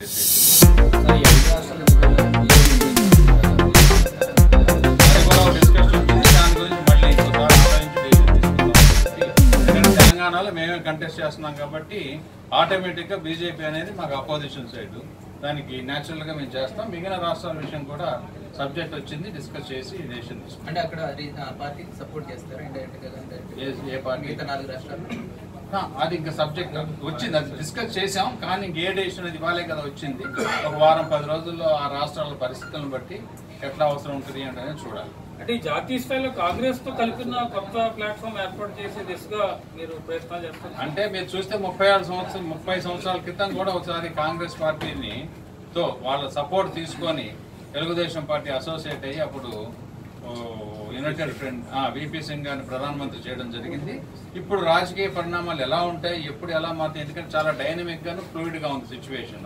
అది కూడా ఒక డిస్కషన్ ఉంటుంది దాని గురించి మళ్ళీ ఇంకోసారి ఆలోచించి decision తీసుకుందాం. ఎందుకంటే తెలంగాణలో మేమే కంటెస్ట్ చేస్తున్నాం కాబట్టి ఆటోమేటిక్ గా బీజేపీ అనేది మాకు అపోజిషన్ సైడ్ దానికి న్యాచురల్ గా మేము చేస్తాం మిగిలిన రాష్ట్రాల విషయం కూడా సబ్జెక్ట్ వచ్చింది డిస్కస్ చేసి డెసిషన్ తీసుకుంటాం అంటే అక్కడ రీ- ఆ పార్టీకి సపోర్ట్ చేస్తారు ఇండైరెక్ట్ గా కానీ direct గా? ఏ- ఏ పార్టీ మిగతా నాలుగు రాష్ట్రాలు ఆ, అది ఇంకా సబ్జెక్ట్ వచ్చింది అది డిస్కస్ చేసాం కానీ ఇంక ఏ డెసిషన్ అది ఇవ్వాలే కదా వచ్చింది ఒక వారం పది రోజుల్లో ఆ రాష్ట్రాల పరిస్థితులను బట్టి ఎట్లా అవసరం ఉంటుంది అంటే చూడాలి అంటే ఈ జాతీయ స్థాయిలో కాంగ్రెస్ తో కలిపిన కొత్త ప్లాట్ఫామ్ ఏర్పాటు చేసే దిశగా మీరు ప్రయత్నాలు చేస్తున్నారు అంటే మీరు చూస్తే ముప్పై ఆరు సంవత్సరం ముప్పై సంవత్సరాల క్రితం కూడా ఒకసారి కాంగ్రెస్ పార్టీని తో వాళ్ళ సపోర్ట్ తీసుకొని తెలుగుదేశం పార్టీ అసోసియేట్ అయ్యి అప్పుడు ఓ, యునైటెడ్ ఫ్రంట్ విపి సింగ్ గారిని ప్రధానమంత్రి చేయడం జరిగింది ఇప్పుడు రాజకీయ పరిణామాలు ఎలా ఉంటాయి ఎప్పుడు ఎలా మారుతాయి ఎందుకంటే చాలా డైనమిక్ గాను ఫ్లూయిడ్ గా ఉంది సిచ్యువేషన్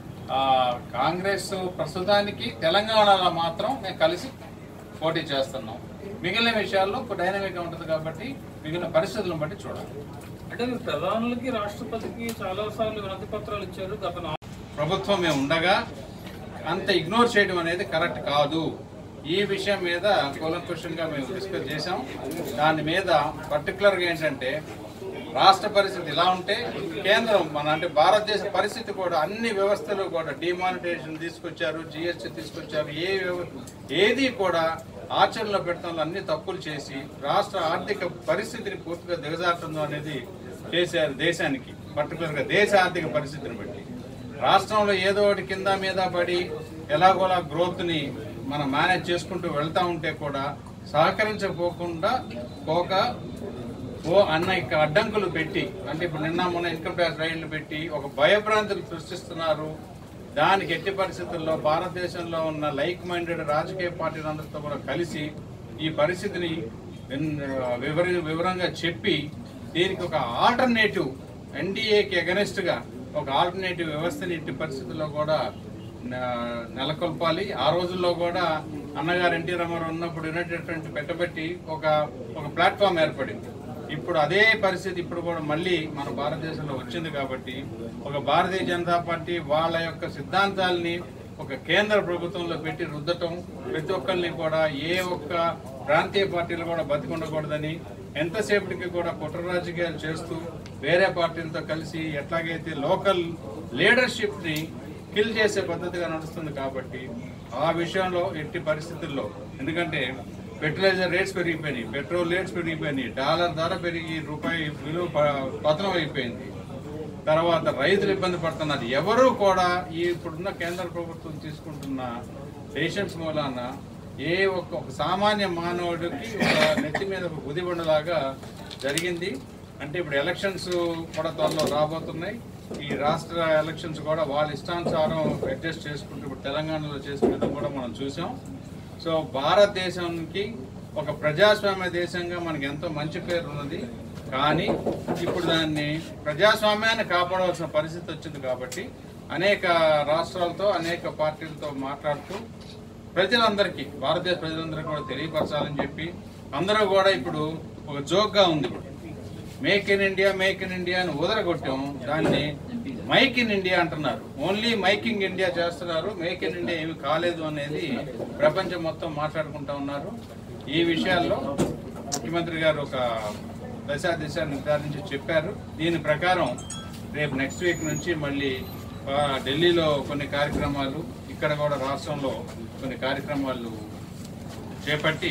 కాంగ్రెస్ ప్రస్తుతానికి తెలంగాణలో మాత్రం మేము కలిసి పోటీ చేస్తున్నాం మిగిలిన విషయాల్లో డైనమిక్ గా ఉంటుంది కాబట్టి మిగిలిన పరిస్థితులను బట్టి చూడాలి అంటే మీరు ప్రధానులకి రాష్ట్రపతికి చాలా సార్లు వినతి పత్రాలు ఇచ్చారు గత నా- ప్రభుత్వం మేము ఉండగా అంత ఇగ్నోర్ చేయడం అనేది కరెక్ట్ కాదు ఈ విషయం మీద కూలంకుషంగా మేము డిస్కస్ చేసాం దాని మీద పర్టికులర్గా ఏంటంటే రాష్ట్ర పరిస్థితి ఇలా ఉంటే కేంద్రం మన అంటే భారతదేశ పరిస్థితి కూడా అన్ని వ్యవస్థలు కూడా డిమానిటైజేషన్ తీసుకొచ్చారు జిఎస్టీ తీసుకొచ్చారు ఏ వ్యవ- ఏది కూడా ఆచరణలో పెట్టడంలో అన్ని తప్పులు చేసి రాష్ట్ర ఆర్థిక పరిస్థితిని పూర్తిగా దిగజారుతుందో అనేది చేశారు దేశానికి పర్టికులర్గా దేశ ఆర్థిక పరిస్థితిని బట్టి రాష్ట్రంలో ఏదో ఒకటి కింద మీద పడి ఎలాగోలా గ్రోత్ ని మనం మేనేజ్ చేసుకుంటూ వెళ్తా ఉంటే కూడా సహకరించకపోకుండా పోక ఓ అన్న ఇక అడ్డంకులు పెట్టి అంటే ఇప్పుడు నిన్న మొన్న ఇన్కమ్ ట్యాక్స్ రైళ్లు పెట్టి ఒక భయభ్రాంతులు సృష్టిస్తున్నారు దానికి ఎట్టి పరిస్థితుల్లో భారతదేశంలో ఉన్న లైక్ మైండెడ్ రాజకీయ పార్టీలందరితో కూడా కలిసి ఈ పరిస్థితిని విన్- వివర వివరంగా చెప్పి దీనికి ఒక ఆల్టర్నేటివ్ ఎన్డీఏకి అగెనిస్ట్ గా ఒక ఆల్టర్నేటివ్ వ్యవస్థని ఇట్టి పరిస్థితుల్లో కూడా న- నెలకొల్పాలి ఆ రోజుల్లో కూడా అన్నగారు ఎన్టీ రామారావు ఉన్నప్పుడు యునైటెడ్ ఫ్రంట్ పెట్టబెట్టి ఒక ఒక ప్లాట్ఫామ్ ఏర్పడింది ఇప్పుడు అదే పరిస్థితి ఇప్పుడు కూడా మళ్ళీ మన భారతదేశంలో వచ్చింది కాబట్టి ఒక భారతీయ జనతా పార్టీ వాళ్ళ యొక్క సిద్ధాంతాల్ని ఒక కేంద్ర ప్రభుత్వంలో పెట్టి రుద్దటం ప్రతి ఒక్కరిని కూడా ఏ ఒక్క ప్రాంతీయ పార్టీలు కూడా బతికుండకూడదని ఎంతసేపటికి కూడా కుట్ర రాజకీయాలు చేస్తూ వేరే పార్టీలతో కలిసి ఎట్లాగైతే లోకల్ లీడర్షిప్ ని కిల్ చేసే పద్ధతిగా నడుస్తుంది కాబట్టి ఆ విషయంలో ఎట్టి పరిస్థితుల్లో ఎందుకంటే ఫెర్టిలైజర్ రేట్స్ పెరిగిపోయినాయి పెట్రోల్ రేట్స్ పెరిగిపోయినాయి డాలర్ ధర పెరిగి రూపాయి విలువ ప- పతనం అయిపోయింది తర్వాత రైతులు ఇబ్బంది పడుతున్నారు ఎవరు కూడా ఈ ఇప్పుడున్న కేంద్ర ప్రభుత్వం తీసుకుంటున్న డెసిషన్స్ మూలాన ఏ ఒక్క ఒక సామాన్య మానవుడికి ఒక నెత్తి మీద ఒక గుదిబండలాగా జరిగింది అంటే ఇప్పుడు ఎలక్షన్స్ కూడా త్వరలో రాబోతున్నాయి ఈ రాష్ట్ర ఎలక్షన్స్ కూడా వాళ్ళ ఇష్టానుసారం అడ్జస్ట్ చేసుకుంటూ ఇప్పుడు తెలంగాణలో చేసుకుంటాం కూడా మనం చూసాం సో భారతదేశానికి ఒక ప్రజాస్వామ్య దేశంగా మనకి ఎంతో మంచి పేరు ఉన్నది కానీ ఇప్పుడు దాన్ని ప్రజాస్వామ్యాన్ని కాపాడవలసిన పరిస్థితి వచ్చింది కాబట్టి అనేక రాష్ట్రాలతో అనేక పార్టీలతో మాట్లాడుతూ ప్రజలందరికీ భారతదేశ ప్రజలందరికీ కూడా తెలియపరచాలని చెప్పి అందరూ కూడా ఇప్పుడు ఒక జోక్గా ఉంది ఇప్పుడు make in India make in India అని ఊదరగొట్టాం దాన్ని మైక్ ఇన్ ఇండియా అంటున్నారు ఓన్లీ మైకింగ్ ఇండియా చేస్తున్నారు మేక్ ఇన్ ఇండియా ఏమి కాలేదు అనేది ప్రపంచం మొత్తం మాట్లాడుకుంటా ఉన్నారు ఈ విషయాల్లో ముఖ్యమంత్రి గారు ఒక దశ దిశ నిర్ధారించి చెప్పారు దీని ప్రకారం రేపు నెక్స్ట్ వీక్ నుంచి మళ్ళీ ఆ, ఢిల్లీలో కొన్ని కార్యక్రమాలు ఇక్కడ కూడా రాష్ట్రంలో కొన్ని కార్యక్రమాలు చేపట్టి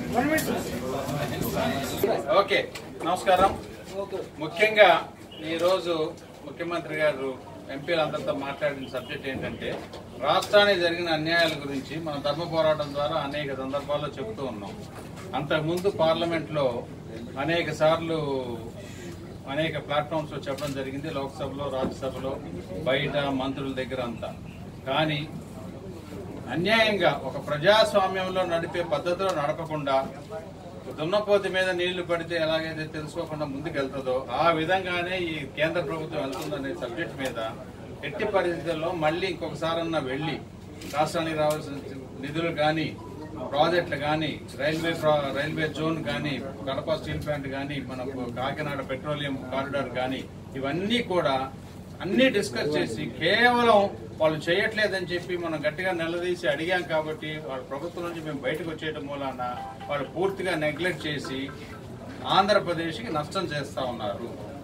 ఓకే నమస్కారం ముఖ్యంగా ఈరోజు ముఖ్యమంత్రి గారు ఎంపీలందరితో మాట్లాడిన సబ్జెక్ట్ ఏంటంటే రాష్ట్రానికి జరిగిన అన్యాయాల గురించి మన ధర్మ పోరాటం ద్వారా అనేక సందర్భాల్లో చెబుతూ ఉన్నాం అంతకుముందు పార్లమెంట్లో అనేక సార్లు అనేక ప్లాట్ఫామ్స్ లో చెప్పడం జరిగింది లోక్సభలో రాజ్యసభలో బయట మంత్రుల దగ్గర అంతా కానీ అన్యాయంగా ఒక ప్రజాస్వామ్యంలో నడిపే పద్ధతిలో నడపకుండా దున్నపోతి మీద నీళ్లు పడితే ఎలాగైతే తెలుసుకోకుండా ముందుకెళ్తుందో ఆ విధంగానే ఈ కేంద్ర ప్రభుత్వం వెళ్తుందనే సబ్జెక్ట్ మీద ఎట్టి పరిస్థితుల్లో మళ్ళీ ఇంకొకసారన్నా వెళ్ళి రాష్ట్రానికి రావాల్సిన నిధులు కానీ ప్రాజెక్టులు కానీ రైల్వే ప్రా- రైల్వే జోన్ కానీ కడప స్టీల్ ప్లాంట్ కానీ మనకు కాకినాడ పెట్రోలియం కారిడార్ కానీ ఇవన్నీ కూడా అన్ని డిస్కస్ చేసి కేవలం వాళ్ళు చేయట్లేదని చెప్పి మనం గట్టిగా నిలదీసి అడిగాం కాబట్టి వాళ్ళ ప్రభుత్వం నుంచి మేము బయటకు వచ్చేయడం మూలాన వాళ్ళు పూర్తిగా నెగ్లెక్ట్ చేసి ఆంధ్రప్రదేశ్కి నష్టం చేస్తా ఉన్నారు